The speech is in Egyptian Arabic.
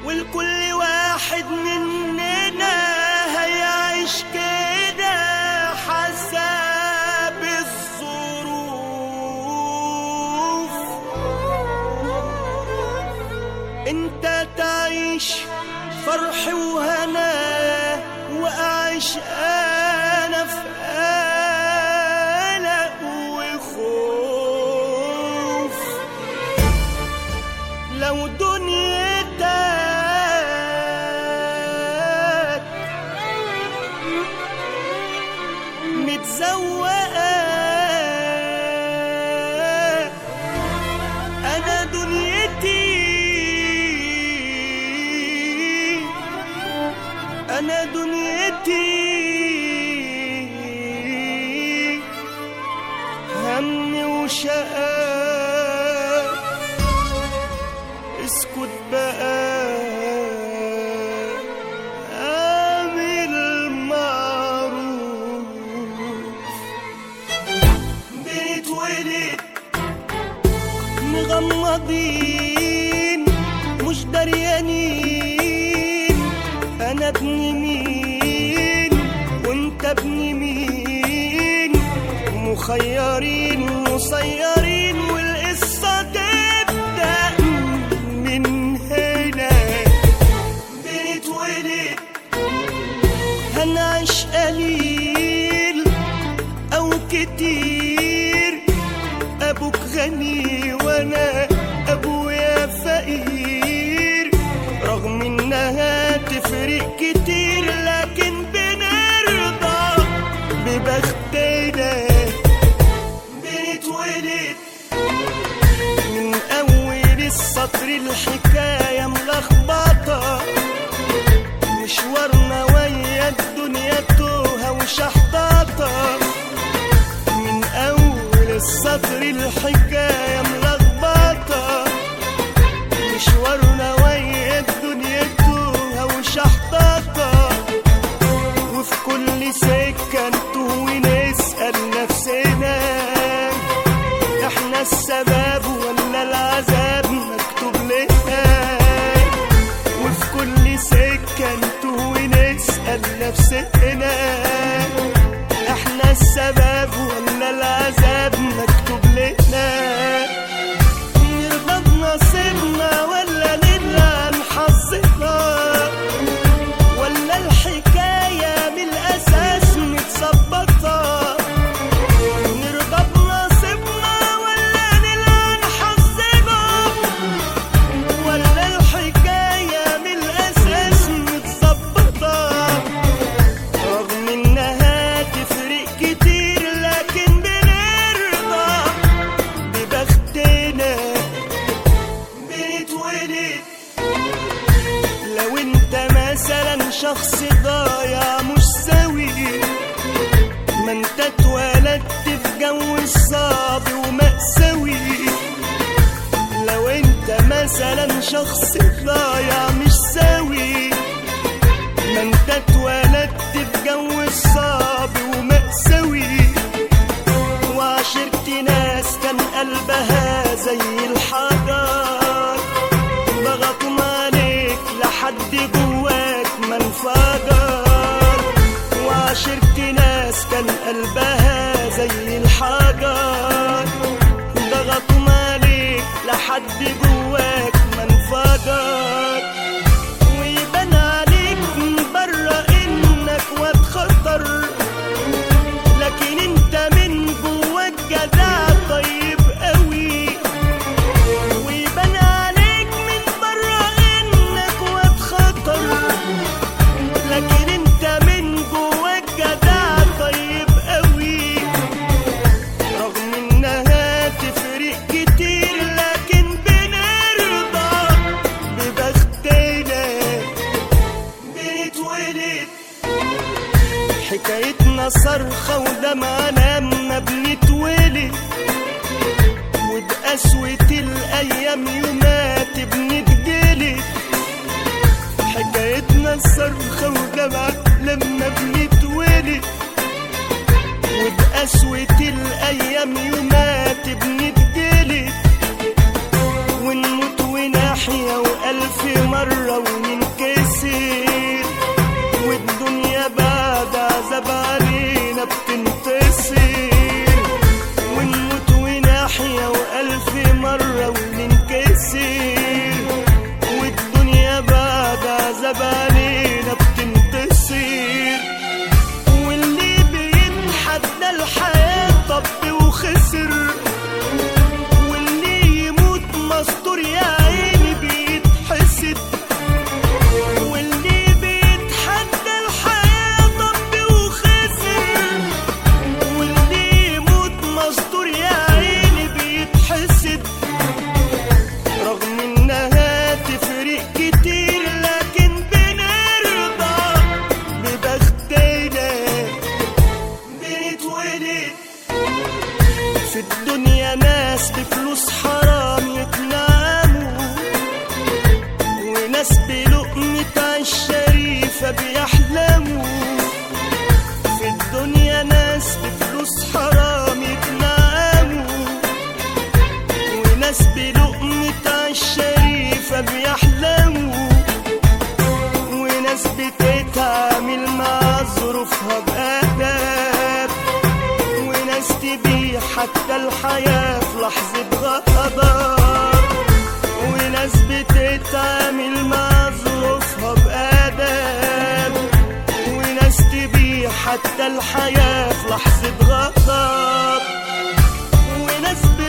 والكل واحد مننا هيعيش كده حسب الظروف انت تعيش فرح وهنا واعيش انا في قلق وخوف لو دنيتك متزوقة أنا دنيتي أنا دنيتي هم وشقاء اسكت بقى اعمل معروف بنتولد مغمضين مش دريانين انا ابن مين وانت ابن مين مخيرين مسيرين والقصة تبدأ من هنا بنتولد هنعيش قليل أو كتير أبوك غني وأنا أبويا فقير رغم إنها تفرق كتير لكن بنرضى ببختنا بنتولد من أول السطر الحكاية ملخبطة مشوارنا ويا الدنيا توهة وشحطاطة من أول السطر الحكاية ملخبطة مشوارنا ويا الدنيا توهة وشحطاطة وفي كل سكة نتوه ونسأل نفسنا احنا السبب ولا العذاب مكتوب لنا وفي كل سكة نتوه ونسأل نفسنا احنا السبب ولا العذاب مكتوب لنا نرضى بنصيبنا ولا نلعن حظنا ولا الحكاية من الأساس متظبطة نرضى بنصيبنا ولا نلعن حظنا ولا الحكاية من الأساس متظبطة رغم إنها تفرق كتير لكن بنرضى ببختنا بنتولد لو انت مثلا شخص ضايع مش سوي ما انت اتولدت في جو الصعب ومأساوي لو انت مثلا شخص ضايع مش سوي ما انت اتولدت في جو الصعب ومأساوي وعشرت ناس كان قلبها زي الحجر ضغطوا عليك لحد جواك ما انفجر وعشرت ناس كان قلبها زي الحجر ضغطوا عليك لحد جواك ما انفجر ويبان عليك من بره انك واد خطر لكن انت من جواك جدع طيب قوي ويبان عليك من بره انك واد خطر لكن انت من جواك جدع طيب قوي رغم انها تفرق كتير لكن بنرضى ببختنا بنتولد حكايتنا صرخة ودمعة لما بنتولد وبقسوة الأيام يومات بنتجلد حكايتنا صرخة ودمعة لما بنتولد وبقسوة الأيام يومات بنتجلد ونموت ونحيا وألف مرة وننكسر والدنيا بعد عذاب علينا بتنتصر ونموت ونحيا وألف مرة وننكسر والدنيا بعد عذاب علينا بتنتصر واللي بيتحدى الحياة طب وخسر واللي يموت مستور يا عيني بيتحسد واللي بيتحدى الحياة طب وخسر واللي يموت مستور يا عيني بيتحسد رغم انها تفرق كتير لكن بنرضى ببختنا بنتولد في الدنيا ناس بفلوس حرام يتنعموا وناس بلقمة عيش شريفة بيحلموا في الدنيا ناس بفلوس حرام يتنعموا وناس بلقمة عيش شريفة بيحلموا وناس بتتعامل مع ظروفها بأدب وناس تبيع حتى الحياة في لحظة غضب وناس بتتعامل مع ظروفها بأدب وناس حتى الحياة في لحظة غضب وناس